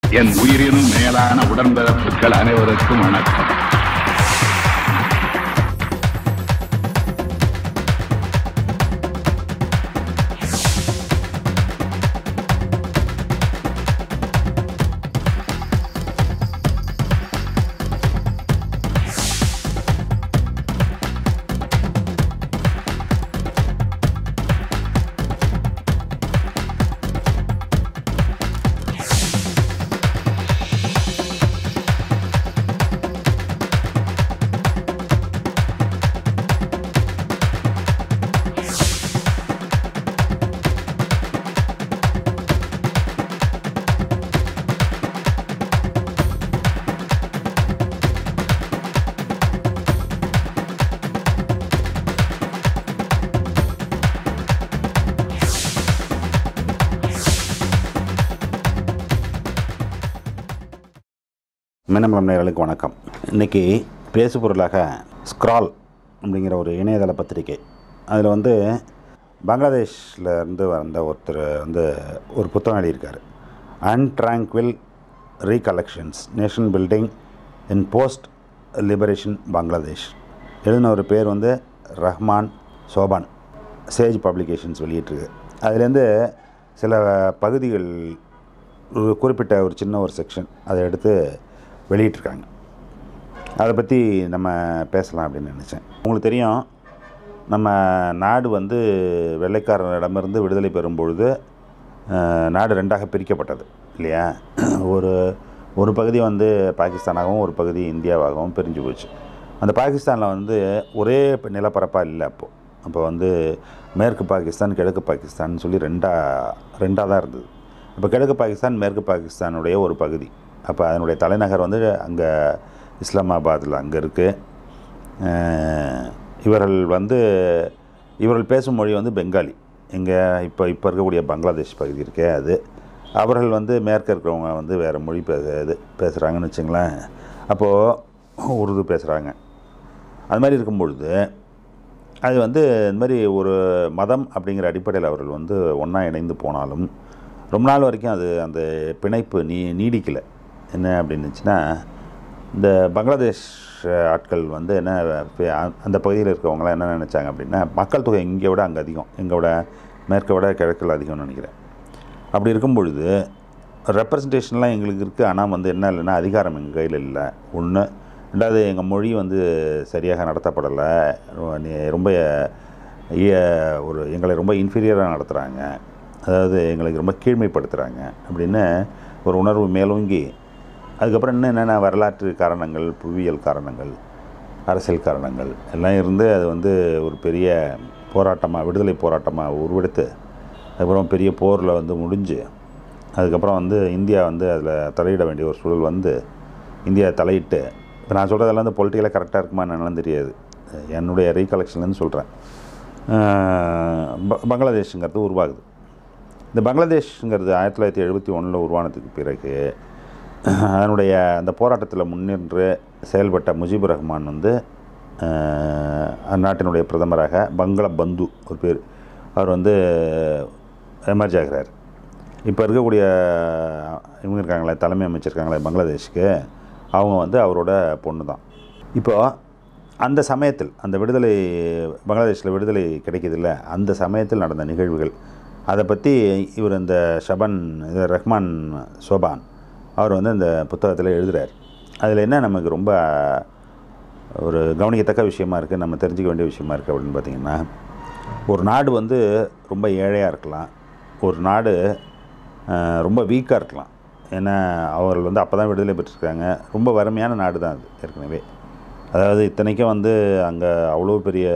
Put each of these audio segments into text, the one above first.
என் உயிரினும் மேலான உடன்பிறப்புகள் அனைவருக்கும் வணக்கம் மின்னமலம் நேயர்களுக்கு வணக்கம் இன்றைக்கி பேசு பொருளாக ஸ்க்ரால் அப்படிங்கிற ஒரு இணையதள பத்திரிகை அதில் வந்து பங்களாதேஷில் இருந்து வந்த ஒருத்தர் வந்து ஒரு புத்தகம் எழுதியிருக்காரு untranquil recollections nation building in post liberation Bangladesh எழுதின ஒரு பேர் வந்து ரஹ்மான் சோபான் சேஜ் பப்ளிகேஷன்ஸ் வெளியிட்டிருக்கு அதுலேருந்து சில பகுதிகள் ஒரு குறிப்பிட்ட ஒரு சின்ன ஒரு செக்ஷன் அதை எடுத்து வெளியிட்டிருக்காங்க அதை பற்றி நம்ம பேசலாம் அப்படின்னு நினச்சேன் உங்களுக்கு தெரியும் நம்ம நாடு வந்து வெள்ளைக்காரனிடமிருந்து விடுதலை பெறும் பொழுது அஹ், நாடு ரெண்டாக பிரிக்கப்பட்டது இல்லையா ஒரு ஒரு பகுதி வந்து பாகிஸ்தானாகவும் ஒரு பகுதி இந்தியாவாகவும் பிரிஞ்சு போச்சு அந்த பாகிஸ்தானில் வந்து ஒரே நிலப்பரப்பாக இல்லை அப்போது அப்போ வந்து மேற்கு பாகிஸ்தான் கிழக்கு பாகிஸ்தான் சொல்லி ரெண்டாக ரெண்டாக தான் இருந்தது இப்போ கிழக்கு பாகிஸ்தான் மேற்கு பாகிஸ்தானுடைய ஒரு பகுதி அப்போ அதனுடைய தலைநகர் வந்து அங்கே இஸ்லாமாபாத்தில் அங்கே இருக்குது இவர்கள் வந்து இவர்கள் பேசும் மொழி வந்து பெங்காலி இங்கே இப்போ இப்போ இருக்கக்கூடிய பங்களாதேஷ் பகுதி இருக்கே அது அவர்கள் வந்து மேற்க இருக்கிறவங்க வந்து வேறு மொழி பேச இது பேசுகிறாங்கன்னு வச்சுங்களேன் அப்போது உருது பேசுகிறாங்க அது மாதிரி இருக்கும் பொழுது அது வந்து இந்த மாதிரி ஒரு மதம் அப்படிங்கிற அடிப்படையில் அவர்கள் வந்து ஒன்றா இணைந்து போனாலும் ரொம்ப நாள் வரைக்கும் அது அந்த பிணைப்பு நீ நீடிக்கலை என்ன அப்படின்னுச்சுன்னா இந்த பங்களாதேஷ் ஆட்கள் வந்து என்ன இப்ப அந்த பகுதியில் இருக்கிறவங்களாம் என்ன நினச்சாங்க அப்படின்னா மக்கள் தொகை இங்கே விட அங்கே அதிகம் எங்களை விட மேற்கை விட கிழக்கில் அதிகம்னு நினைக்கிறேன் அப்படி இருக்கும் பொழுது ரெப்ரசன்டேஷன்லாம் எங்களுக்கு இருக்குது ஆனால் வந்து என்ன இல்லைன்னா அதிகாரம் எங்கள் கையில் இல்லை ஒன்று ரெண்டாவது எங்கள் மொழி வந்து சரியாக நடத்தப்படலை ரொ- நி- ரொம்ப இய- ஒரு எங்களை ரொம்ப இன்ஃபீரியராக நடத்துகிறாங்க அதாவது எங்களுக்கு ரொம்ப கீழ்மைப்படுத்துகிறாங்க அப்படின்னு ஒரு உணர்வு மேலோங்கி அதுக்கப்புறம் இன்னும் என்னென்ன வரலாற்று காரணங்கள் புவியியல் காரணங்கள் அரசியல் காரணங்கள் எல்லாம் இருந்து அது வந்து ஒரு பெரிய போராட்டமாக விடுதலை போராட்டமாக உருவெடுத்து அதுக்கப்புறம் பெரிய போரில் வந்து முடிஞ்சு அதுக்கப்புறம் வந்து இந்தியா வந்து அதில் தலையிட வேண்டிய ஒரு சூழல் வந்து இந்தியா தலையிட்டு இப்போ நான் சொல்கிறதெல்லாம் வந்து பொலிட்டிக்கலாக கரெக்டாக இருக்குமா என்னன்னு தெரியாது என்னுடைய ரீகலெக்ஷன்லேருந்து சொல்கிறேன் பங்களாதேஷுங்கிறது உருவாகுது இந்த பங்களாதேஷ்ங்கிறது ஆயிரத்தி தொள்ளாயிரத்தி எழுபத்தி ஒன்றில் உருவானதுக்கு பிறகு அதனுடைய அந்த போராட்டத்தில் முன்னின்று செயல்பட்ட முஜிபுர் ரஹ்மான் வந்து அஹ், அந்நாட்டினுடைய பிரதமராக பங்களா பந்து ஒரு பேர் அவர் வந்து எமர்ஜ் ஆகிறார் இப்போ இருக்கக்கூடிய இவங்க இருக்காங்களே தலைமை அமைச்சர் இருக்காங்களே பங்களாதேஷ்க்கு அவங்க வந்து அவரோட பொண்ணு தான் இப்போ அந்த சமயத்தில் அந்த விடுதலை பங்களாதேஷில் விடுதலை கிடைக்குதுல்ல அந்த சமயத்தில் நடந்த நிகழ்வுகள் அதை பற்றி இவர் இந்த ஷபன் இது ரஹ்மான் சோபான் அவர் வந்து இந்த புத்தகத்தில் எழுதுகிறார் அதில் என்ன நமக்கு ரொம்ப ஒரு கவனிக்கத்தக்க விஷயமா இருக்குது நம்ம தெரிஞ்சுக்க வேண்டிய விஷயமா இருக்குது அப்படின்னு பார்த்தீங்கன்னா ஒரு நாடு வந்து ரொம்ப ஏழையாக இருக்கலாம் ஒரு நாடு அஹ், ரொம்ப வீக்காக இருக்கலாம் ஏன்னா அவர்கள் வந்து அப்போ தான் விடுதலை பெற்றிருக்காங்க ரொம்ப வறுமையான நாடு தான் அது ஏற்கனவே அதாவது இத்தனைக்கும் வந்து அங்கே அவ்வளோ பெரிய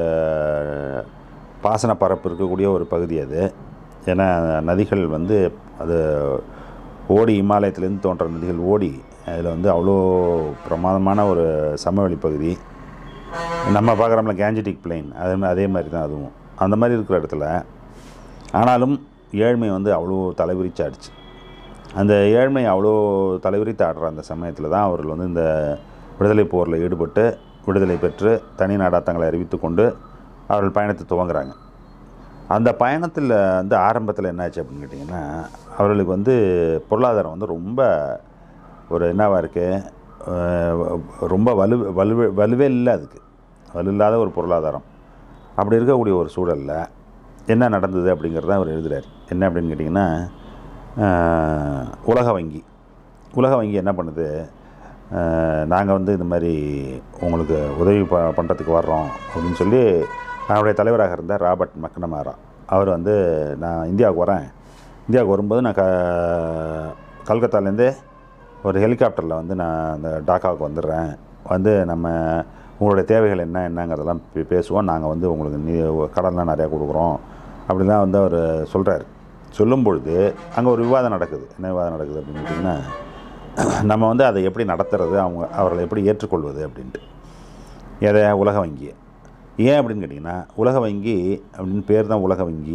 பாசன பரப்பு இருக்கக்கூடிய ஒரு பகுதி அது ஏன்னா நதிகள் வந்து அது ஓடி இமாலயத்துலேருந்து தோன்ற நதிகள் ஓடி அதில் வந்து அவ்வளோ பிரமாதமான ஒரு சமவெளி பகுதி நம்ம பார்க்குறோம்ல கேஞ்சட்டிக் பிளெயின் அதே மா- அதே மாதிரி தான் அதுவும் அந்த மாதிரி இருக்கிற இடத்துல ஆனாலும் ஏழ்மை வந்து அவ்வளோ தலைவிரிச்சாடுச்சு அந்த ஏழ்மை அவ்வளோ தலைவிரித்து ஆடுற அந்த சமயத்தில் தான் அவர்கள் வந்து இந்த விடுதலை போரில் ஈடுபட்டு விடுதலை பெற்று தனி நாடாக தங்களை அறிவித்து கொண்டு அவர்கள் பயணத்தை துவங்குறாங்க அந்த பயணத்தில் வந்து ஆரம்பத்தில் என்னாச்சு அப்படின்னு கேட்டிங்கன்னா அவர்களுக்கு வந்து பொருளாதாரம் வந்து ரொம்ப ஒரு என்னவா இருக்குது ரொம்ப வலு வலுவே வலுவே இல்லை அதுக்கு வலு இல்லாத ஒரு பொருளாதாரம் அப்படி இருக்கக்கூடிய ஒரு சூழலில் என்ன நடந்தது அப்படிங்கிறத அவர் எழுதுகிறார் என்ன அப்படின்னு கேட்டிங்கன்னா ஆஹ், உலக வங்கி உலக வங்கி என்ன பண்ணுது நாங்கள் வந்து இந்த மாதிரி உங்களுக்கு உதவி ப பண்ணுறதுக்கு வர்றோம் அப்படின்னு சொல்லி அவருடைய தலைவராக இருந்த ராபர்ட் மக்னமாரா அவர் வந்து நான் இந்தியாவுக்கு வரேன் இந்தியாவுக்கு வரும்போது நான் க கல்கத்தாலேருந்து ஒரு ஹெலிகாப்டரில் வந்து நான் அந்த டாக்காவுக்கு வந்துடுறேன் வந்து நம்ம உங்களுடைய தேவைகள் என்ன என்னங்கிறதெல்லாம் பே- பேசுவோம் நாங்கள் வந்து உங்களுக்கு நீ கடன்லாம் நிறையா கொடுக்குறோம் அப்படிலாம் வந்து அவர் சொல்கிறார் சொல்லும் பொழுது அங்கே ஒரு விவாதம் நடக்குது என்ன விவாதம் நடக்குது அப்படின்னு கேட்டிங்கன்னா நம்ம வந்து அதை எப்படி நடத்துறது அவங்க அவர்களை எப்படி ஏற்றுக்கொள்வது அப்படின்ட்டு எதை உலக வங்கியை ஏன் அப்படின்னு கேட்டிங்கன்னா உலக வங்கி அப்படின்னு பேர் தான் உலக வங்கி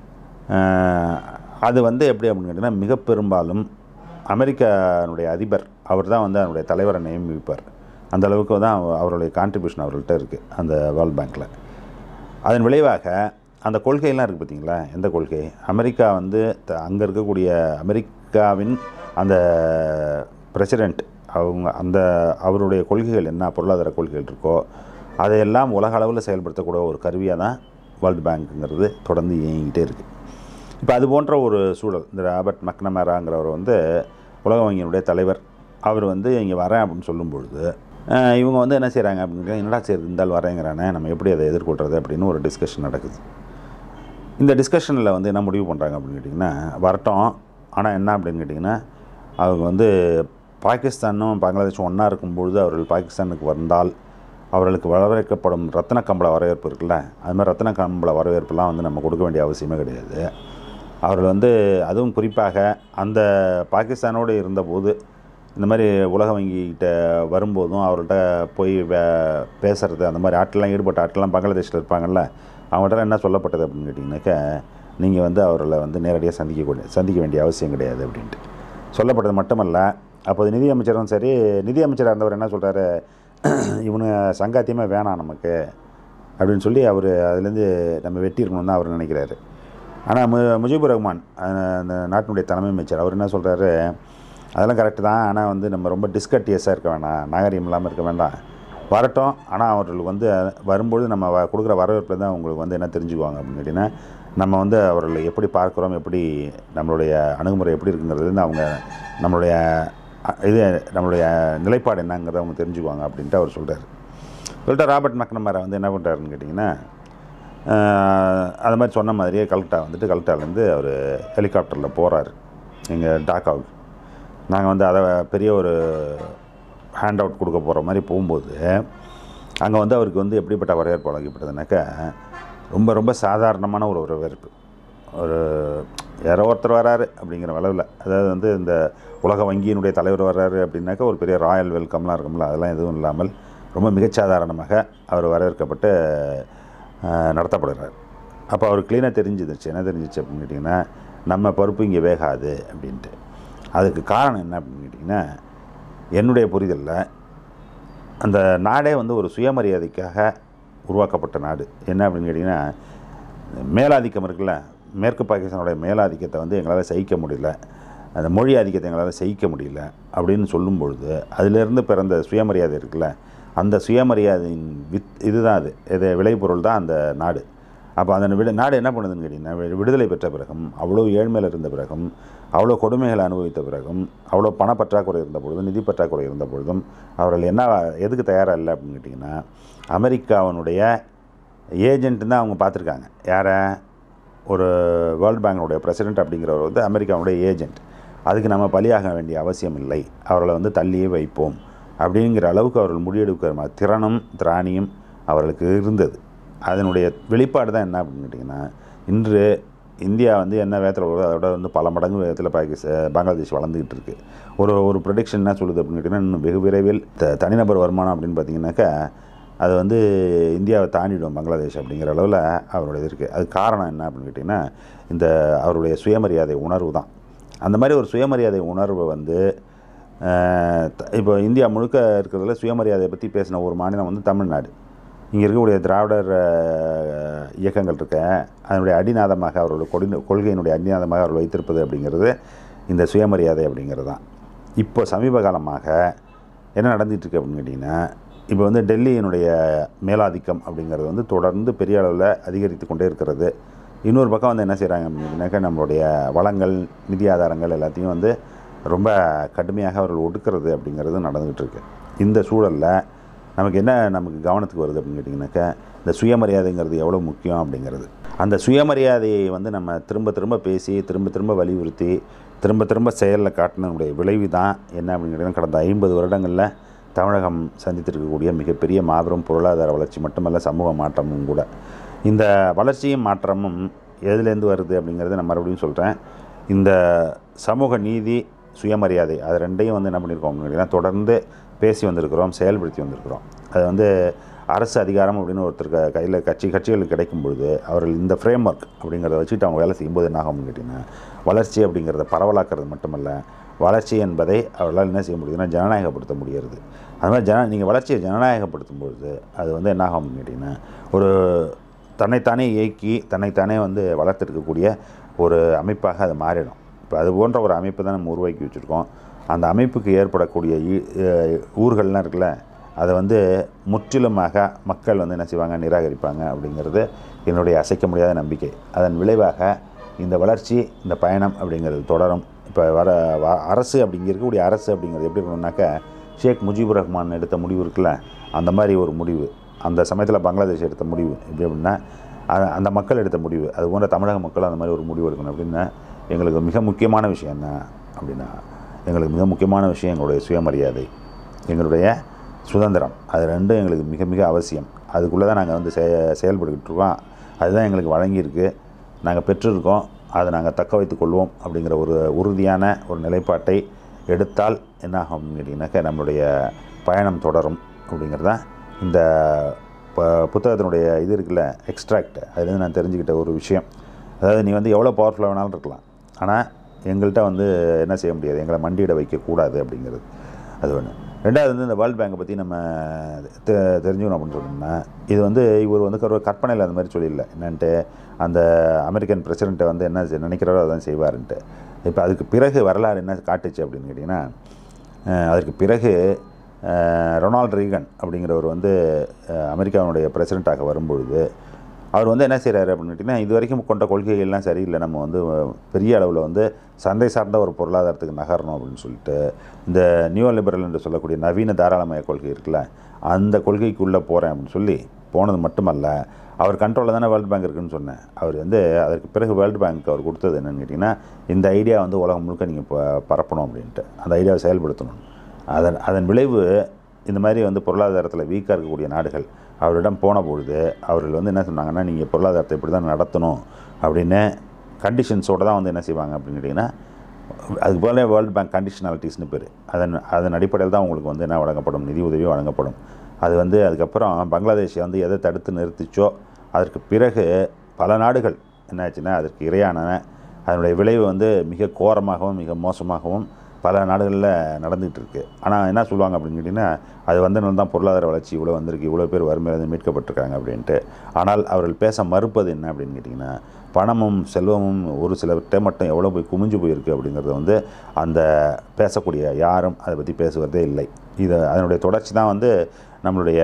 ஆஹ், அது வந்து எப்படி அப்படின்னு கேட்டிங்கன்னா மிக பெரும்பாலும் அமெரிக்கானுடைய அதிபர் அவர் தான் வந்து அதனுடைய தலைவரை நியமிப்பார் அந்த அளவுக்கு தான் அவ- அவருடைய கான்ட்ரிபியூஷன் அவர்கள்ட்ட இருக்குது அந்த வேர்ல்ட் பேங்க்கில் அதன் விளைவாக அந்த கொள்கையெல்லாம் இருக்குது பார்த்தீங்களா எந்த கொள்கை அமெரிக்கா வந்து அங்கே இருக்கக்கூடிய அமெரிக்காவின் அந்த பிரசிடெண்ட் அவங்க அந்த அவருடைய கொள்கைகள் என்ன பொருளாதார கொள்கைகள் இருக்கோ அதையெல்லாம் உலக அளவில் செயல்படுத்தக்கூடிய ஒரு கருவியாக தான் வேர்ல்டு பேங்க்குங்கிறது தொடர்ந்து இயங்கிக்கிட்டே இருக்குது இப்போ அது போன்ற ஒரு சூழல் இந்த ராபர்ட் மக்னமேராங்கிறவர் வந்து உலக வங்கியினுடைய தலைவர் அவர் வந்து இங்கே வரேன் அப்படின்னு சொல்லும் பொழுது அஹ், இவங்க வந்து என்ன செய்கிறாங்க அப்படின்னு என்னடா சரி இருந்தால் வரேங்கிறானே நம்ம எப்படி அதை எதிர்கொள்கிறது அப்படின்னு ஒரு டிஸ்கஷன் நடக்குது இந்த டிஸ்கஷனில் வந்து என்ன முடிவு பண்ணுறாங்க அப்படின்னு கேட்டிங்கன்னா வரட்டும் ஆனால் என்ன அப்படின்னு கேட்டிங்கன்னா அவங்க வந்து பாகிஸ்தானும் பங்களாதேஷும் ஒன்றா இருக்கும்பொழுது அவர்கள் பாகிஸ்தானுக்கு வந்தால் அவர்களுக்கு வரவேற்கப்படும் ரத்தின கம்பள வரவேற்பு இருக்குல்ல அது மாதிரி ரத்தின கம்பள வரவேற்புலாம் வந்து நம்ம கொடுக்க வேண்டிய அவசியமே கிடையாது அவர்கள் வந்து அதுவும் குறிப்பாக அந்த பாகிஸ்தானோடு இருந்தபோது இந்த மாதிரி உலக வங்கிகிட்ட வரும்போதும் அவர்கிட்ட போய் வே பேசுறது அந்த மாதிரி ஆட்கள்லாம் ஈடுபட்ட ஆட்கள்லாம் பங்களாதேஷில் இருப்பாங்கல்ல அவங்கள்ட்ட என்ன சொல்லப்பட்டது அப்படின்னு கேட்டிங்கனாக்கா நீங்கள் வந்து அவர்களை வந்து நேரடியாக சந்திக்கக்கூடிய சந்திக்க வேண்டிய அவசியம் கிடையாது அப்படின்ட்டு சொல்லப்பட்டது மட்டுமல்ல அப்போது நிதி அமைச்சரும் சரி நிதி அமைச்சராக இருந்தவர் என்ன சொல்கிறாரு இவனு சங்காத்தியமே வேணாம் நமக்கு அப்படின்னு சொல்லி அவர் அதுலேருந்து நம்ம வெட்டியிருக்கணும் தான் அவர் நினைக்கிறாரு ஆனால் மு முஜிபுர் ரஹ்மான் அஹ், அந்த நாட்டினுடைய தலைமை அமைச்சர் அவர் என்ன சொல்கிறாரு அதெல்லாம் கரெக்டு தான் ஆனால் வந்து நம்ம ரொம்ப டிஸ்கட்டியஸாக இருக்க வேணாம் நாகரிகம் இல்லாமல் இருக்க வேண்டாம் வரட்டும் ஆனால் அவர்களுக்கு வந்து வரும்பொழுது நம்ம வ கொடுக்குற வரவேற்பில் தான் அவங்களுக்கு வந்து என்ன தெரிஞ்சுக்குவாங்க அப்படின்னு கேட்டிங்கன்னா நம்ம வந்து அவர்களை எப்படி பார்க்குறோம் எப்படி நம்மளுடைய அணுகுமுறை எப்படி இருக்குங்கிறதுலேருந்து அவங்க நம்மளுடைய அ- இது நம்மளுடைய நிலைப்பாடு என்னங்கிறத அவங்க தெரிஞ்சுக்குவாங்க அப்படின்ட்டு அவர் சொல்கிறார் சொல்லிட்டு ராபர்ட் மக்னமரை வந்து என்ன பண்ணுறாருன்னு கேட்டிங்கன்னா ஆஹ், அது மாதிரி சொன்ன மாதிரியே கல்கட்டா வந்துட்டு கல்கட்டாலேருந்து அவர் ஹெலிகாப்டரில் போகிறாரு எங்கள் டாக்காவுக்கு நாங்கள் வந்து அதை பெரிய ஒரு ஹேண்ட் அவுட் கொடுக்க போகிற மாதிரி போகும்போது அங்கே வந்து அவருக்கு வந்து எப்படிப்பட்ட வரவேற்பு வழங்கப்பட்டதுனாக்கா ரொம்ப ரொம்ப சாதாரணமான ஒரு வரவேற்பு ஒரு யாரோ ஒருத்தர் வராரு அப்படிங்கிற அளவில் அதாவது வந்து இந்த உலக வங்கியினுடைய தலைவர் வர்றாரு அப்படின்னாக்கா ஒரு பெரிய ராயல் வெல்கம்லாம் இருக்கும்ல அதெல்லாம் எதுவும் இல்லாமல் ரொம்ப மிகச்சாதாரணமாக அவர் வரவேற்கப்பட்டு ஆஹ், நடத்தப்படுகிறார் அப்போ அவர் க்ளீனாக தெரிஞ்சிருச்சு என்ன தெரிஞ்சிச்சு அப்படின்னு கேட்டிங்கன்னா நம்ம பருப்பு இங்கே வேகாது அப்படின்ட்டு அதுக்கு காரணம் என்ன அப்படின்னு கேட்டிங்கன்னா என்னுடைய புரிதலில் அந்த நாடே வந்து ஒரு சுயமரியாதைக்காக உருவாக்கப்பட்ட நாடு என்ன அப்படின்னு கேட்டிங்கன்னா மேலாதிக்கம் இருக்குல்ல மேற்கு பாகிஸ்தானுடைய மேலாதிக்கத்தை வந்து எங்களால் சகிக்க முடியல அந்த மொழி ஆதிக்கத்தை எங்களால் சகிக்க முடியல அப்படின்னு சொல்லும் பொழுது அதிலிருந்து பிறந்த சுயமரியாதை இருக்குல்ல அந்த சுயமரியாதையின் வித் இதுதான் அது இது விளைபொருள் தான் அந்த நாடு அப்போ அந்த விடு நாடு என்ன பண்ணுதுன்னு கேட்டிங்கன்னா வி- விடுதலை பெற்ற பிறகும் அவ்வளோ ஏழ்மையில் இருந்த பிறகும் அவ்வளோ கொடுமைகளை அனுபவித்த பிறகும் அவ்வளோ பணப்பற்றாக்குறை இருந்த பொழுதும் நிதி பற்றாக்குறை இருந்த பொழுதும் அவர்கள் என்ன எதுக்கு தயாராக இல்லை அப்படின்னு கேட்டிங்கன்னா அமெரிக்காவினுடைய ஏஜென்ட் தான் அவங்க பார்த்துருக்காங்க யாரை ஒரு வேர்ல்ட் பேங்கினுடைய பிரசிடென்ட் அப்படிங்கிறவர் வந்து அமெரிக்காவுடைய ஏஜென்ட் அதுக்கு நம்ம பலியாக வேண்டிய அவசியம் இல்லை அவர்களை வந்து தள்ளியே வைப்போம் அப்படிங்கிற அளவுக்கு அவர்கள் முடிவெடுக்கிற மா- திறனும் திராணியும் அவர்களுக்கு இருந்தது அதனுடைய வெளிப்பாடு தான் என்ன அப்படின்னு கேட்டிங்கன்னா இன்று இந்தியா வந்து என்ன வேகத்தில் வருதோ அதோட வந்து பல மடங்கு வேகத்தில் பாகிஸ்தான் பங்களாதேஷ் வளர்ந்துக்கிட்டு இருக்குது ஒரு ஒரு ப்ரொடிக்ஷன் என்ன சொல்லுது அப்படின்னு கேட்டிங்கன்னா இன்னும் வெகு விரைவில் த தனிநபர் வருமானம் அப்படின்னு பார்த்தீங்கன்னாக்கா அது வந்து இந்தியாவை தாண்டிடும் பங்களாதேஷ் அப்படிங்கிற அளவில் அவருடைய இது இருக்குது அது காரணம் என்ன அப்படின்னு கேட்டிங்கன்னா இந்த அவருடைய சுயமரியாதை உணர்வு தான் அந்த மாதிரி ஒரு சுயமரியாதை உணர்வை வந்து அஹ், த- இப்போ இந்தியா முழுக்க இருக்கிறதுல சுயமரியாதையை பற்றி பேசின ஒரு மாநிலம் வந்து தமிழ்நாடு இங்கே இருக்கக்கூடிய திராவிடர் அஹ், இயக்கங்கள் இருக்க அதனுடைய அடிநாதமாக அவர்களுடைய கொடி கொள்கையினுடைய அடிநாதமாக அவர் வைத்திருப்பது அப்படிங்கிறது இந்த சுயமரியாதை அப்படிங்கிறது தான் இப்போ சமீப காலமாக என்ன நடந்துட்டு இருக்கு அப்படின்னு கேட்டிங்கன்னா இப்போ வந்து டெல்லியினுடைய மேலாதிக்கம் அப்படிங்கிறது வந்து தொடர்ந்து பெரிய அளவில் அதிகரித்து கொண்டே இருக்கிறது இன்னொரு பக்கம் வந்து என்ன செய்கிறாங்க அப்படின்னாக்கா நம்மளுடைய வளங்கள் நிதி ஆதாரங்கள் எல்லாத்தையும் வந்து ரொம்ப கடுமையாக அவர்கள் ஒடுக்கிறது அப்படிங்கிறது நடந்துகிட்டு இருக்கு இந்த சூழலில் நமக்கு என்ன நமக்கு கவனத்துக்கு வருது அப்படின்னு கேட்டிங்கனாக்கா இந்த சுயமரியாதைங்கிறது எவ்வளோ முக்கியம் அப்படிங்கிறது அந்த சுயமரியாதையை வந்து நம்ம திரும்ப திரும்ப பேசி திரும்ப திரும்ப வலியுறுத்தி திரும்ப திரும்ப செயலில் காட்டினுடைய விளைவு தான் என்ன அப்படின்னு கேட்டிங்கன்னா கடந்த ஐம்பது வருடங்களில் தமிழகம் சந்தித்திருக்கக்கூடிய மிகப்பெரிய மாபெரும் பொருளாதார வளர்ச்சி மட்டுமல்ல சமூக மாற்றமும் கூட இந்த வளர்ச்சியும் மாற்றமும் எதுலேருந்து வருது அப்படிங்கிறத நான் மறுபடியும் சொல்கிறேன் இந்த சமூக நீதி சுயமரியாதை அது ரெண்டையும் வந்து என்ன பண்ணியிருக்கோம் அப்படின்னா தொடர்ந்து பேசி வந்திருக்கிறோம் செயல்படுத்தி வந்திருக்கிறோம் அது வந்து அரசு அதிகாரம் அப்படின்னு ஒருத்தர் க கையில் கட்சி கட்சிகளுக்கு கிடைக்கும் பொழுது அவர்கள் இந்த ஃப்ரேம் ஒர்க் அப்படிங்கிறத வச்சுட்டு அவங்க வேலை செய்யும்போது என்ன ஆகும்னு கேட்டிங்கன்னா வளர்ச்சி அப்படிங்கிறத பரவலாக்குறது மட்டுமல்ல வளர்ச்சி என்பதை அவர்களால் என்ன செய்ய முடியுதுன்னா ஜனநாயகப்படுத்த முடிகிறது அது மாதிரி ஜன நீங்கள் வளர்ச்சியை ஜனநாயகப்படுத்தும் பொழுது அது வந்து என்ன ஆகும் அப்படின்னு கேட்டிங்கன்னா ஒரு தன்னைத்தானே இயக்கி தன்னைத்தானே வந்து வளர்த்தெடுக்கக்கூடிய ஒரு அமைப்பாக அது மாறிடும் இப்போ அது போன்ற ஒரு அமைப்பு தான் நம்ம உருவாக்கி வச்சுருக்கோம் அந்த அமைப்புக்கு ஏற்படக்கூடிய ஈ- அஹ் ஊர்கள்லாம் இருக்குல்ல அதை வந்து முற்றிலுமாக மக்கள் வந்து என்ன செய்வாங்க நிராகரிப்பாங்க அப்படிங்கிறது என்னுடைய அசைக்க முடியாத நம்பிக்கை அதன் விளைவாக இந்த வளர்ச்சி இந்த பயணம் அப்படிங்கிறது தொடரும் இப்போ வர வ- அரசு அப்படிங்க இருக்கக்கூடிய அரசு அப்படிங்கிறது எப்படி இருக்கணும்னாக்கா ஷேக் முஜிபுர் ரஹ்மான் எடுத்த முடிவு இருக்குல்ல அந்த மாதிரி ஒரு முடிவு அந்த சமயத்தில் பங்களாதேஷ் எடுத்த முடிவு எப்படி அப்படின்னா அ- அந்த மக்கள் எடுத்த முடிவு அது போன்ற தமிழக மக்கள் அந்த மாதிரி ஒரு முடிவு எடுக்கணும் அப்படின்னா எங்களுக்கு மிக முக்கியமான விஷயம் என்ன அப்படின்னா எங்களுக்கு மிக முக்கியமான விஷயம் எங்களுடைய சுயமரியாதை எங்களுடைய சுதந்திரம் அது ரெண்டும் எங்களுக்கு மிக மிக அவசியம் அதுக்குள்ளே தான் நாங்கள் வந்து செய செயல்பட்டுக்கிட்டு இருக்கோம் அதுதான் எங்களுக்கு வழங்கியிருக்கு நாங்கள் பெற்றிருக்கோம் அதை நாங்கள் தக்க வைத்துக் கொள்வோம் அப்படிங்கிற ஒரு உறுதியான ஒரு நிலைப்பாட்டை எடுத்தால் என்ன ஆகும் அப்படின்னு கேட்டிங்கனாக்கா நம்மளுடைய பயணம் தொடரும் அப்படிங்கிறது தான் இந்த ப புத்தகத்தினுடைய இது இருக்குல்ல எக்ஸ்ட்ராக்ட் அதுலேருந்து நான் தெரிஞ்சுக்கிட்ட ஒரு விஷயம் அதாவது நீ வந்து எவ்வளோ பவர்ஃபுல்லாக வேணாலும் இருக்கலாம் ஆனால் எங்கள்கிட்ட வந்து என்ன செய்ய முடியாது எங்களை மண்டியிட வைக்கக்கூடாது அப்படிங்கிறது அது ஒன்று ரெண்டாவது வந்து இந்த வேர்ல்டு பேங்கை பற்றி நம்ம தெ தெரிஞ்சுக்கணும் அப்படின்னு சொன்னோம்னா இது வந்து இவர் வந்து ஒரு கற்பனையில் அந்த மாதிரி சொல்லிடல என்னன்ட்டு அந்த அமெரிக்கன் பிரசிடெண்ட்டை வந்து என்ன செய்- நினைக்கிறாரோ அதான் செய்வாருன்ட்டு இப்போ அதுக்கு பிறகு வரலாறு என்ன காட்டுச்சு அப்படின்னு கேட்டிங்கன்னா அஹ், அதற்கு பிறகு அஹ், ரொனால்ட் ரீகன் அப்படிங்கிறவர் வந்து அஹ், அமெரிக்காவினுடைய பிரசிடெண்ட்டாக வரும்பொழுது அவர் வந்து என்ன செய்கிறாரு அப்படின்னு கேட்டிங்கன்னா இது வரைக்கும் கொண்ட கொள்கைகள்லாம் சரியில்லை நம்ம வந்து பெரிய அளவில் வந்து சந்தை சார்ந்த ஒரு பொருளாதாரத்துக்கு நகரணும் அப்படின்னு சொல்லிட்டு இந்த நியூ லிபரல் என்று சொல்லக்கூடிய நவீன தாராளமய கொள்கை இருக்குல்ல அந்த கொள்கைக்குள்ளே போகிறேன் அப்படின்னு சொல்லி போனது மட்டுமல்ல அவர் கண்ட்ரோலில் தானே வேர்ல்டு பேங்க் இருக்குன்னு சொன்னேன் அவர் வந்து அதற்கு பிறகு வேர்ல்டு பேங்க் அவர் கொடுத்தது என்னன்னு கேட்டிங்கன்னா இந்த ஐடியா வந்து உலகம் முழுக்க நீங்கள் பரப்பணும் அப்படின்ட்டு அந்த ஐடியாவை செயல்படுத்தணும் அதன் அதன் விளைவு இந்த மாதிரி வந்து பொருளாதாரத்தில் வீக்காக இருக்கக்கூடிய நாடுகள் அவரிடம் போன பொழுது அவர்கள் வந்து என்ன சொன்னாங்கன்னா நீங்கள் பொருளாதாரத்தை இப்படி தான் நடத்தணும் அப்படின்னு கண்டிஷன்ஸோடு தான் வந்து என்ன செய்வாங்க அப்படின்னு கேட்டிங்கன்னா அதுக்கு போல வேர்ல்டு பேங்க் கண்டிஷனாலிட்டிஸ்னு பேர் அதன் அதன் அடிப்படையில் தான் உங்களுக்கு வந்து என்ன வழங்கப்படும் நிதி உதவி வழங்கப்படும் அது வந்து அதுக்கப்புறம் பங்களாதேஷை வந்து எதை தடுத்து நிறுத்திச்சோ அதற்கு பிறகு பல நாடுகள் என்னாச்சுன்னா அதற்கு இரையான அதனுடைய விளைவு வந்து மிக கோரமாகவும் மிக மோசமாகவும் பல நாடுகளில் நடந்துகிட்டு இருக்கு ஆனால் என்ன சொல்லுவாங்க அப்படின்னு கேட்டிங்கன்னா அது வந்தனால தான் பொருளாதார வளர்ச்சி இவ்வளோ வந்திருக்கு இவ்வளோ பேர் வறுமையிலிருந்து மீட்கப்பட்டிருக்காங்க அப்படின்ட்டு ஆனால் அவர்கள் பேச மறுப்பது என்ன அப்படின்னு கேட்டிங்கன்னா பணமும் செல்வமும் ஒரு சிலர்கிட்ட மட்டும் எவ்வளோ போய் குமிஞ்சு போயிருக்கு அப்படிங்கிறது வந்து அந்த பேசக்கூடிய யாரும் அதை பற்றி பேசுவதே இல்லை இது அதனுடைய தொடர்ச்சி தான் வந்து நம்மளுடைய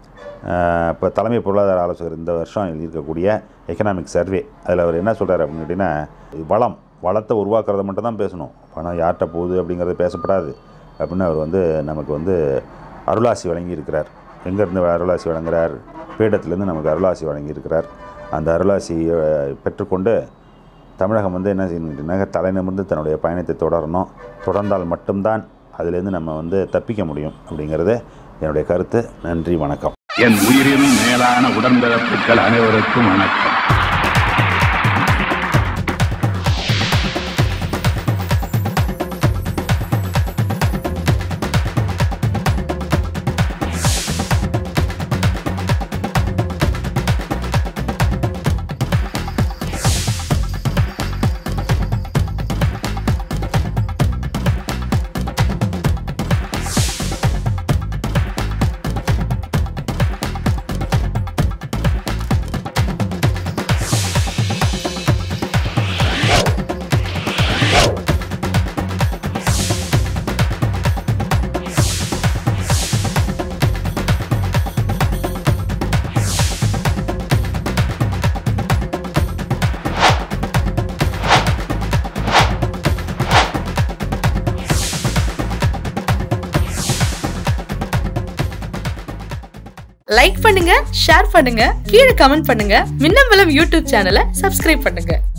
இப்போ தலைமை பொருளாதார ஆலோசகர் இந்த வருஷம் எழுதியிருக்கக்கூடிய எக்கனாமிக் சர்வே அதில் அவர் என்ன சொல்கிறார் அப்படின்னு கேட்டிங்கன்னா வளம் வளத்தை உருவாக்குறத மட்டும் தான் பேசணும் பணம் யார்கிட்ட போகுது அப்படிங்கிறது பேசப்படாது அப்படின்னு அவர் வந்து நமக்கு வந்து அருளாசி வழங்கியிருக்கிறார் எங்கேருந்து அருளாசி வழங்குறார் பீடத்திலேருந்து நமக்கு அருளாசி வழங்கியிருக்கிறார் அந்த அருளாசியை பெற்றுக்கொண்டு தமிழகம் வந்து என்ன செய்யணும்னா தலை நிமிர்ந்து தன்னுடைய பயணத்தை தொடரணும் தொடர்ந்தால் மட்டும்தான் அதிலேருந்து நம்ம வந்து தப்பிக்க முடியும் அப்படிங்கிறது என்னுடைய கருத்து நன்றி வணக்கம் என் உயிரின் மேலான உடன்பிறப்புகள் அனைவருக்கும் வணக்கம் லைக் பண்ணுங்க ஷேர் பண்ணுங்க கீழே கமெண்ட் பண்ணுங்க மின்னம்பலம் யூடியூப் சேனலை சப்ஸ்கிரைப் பண்ணுங்க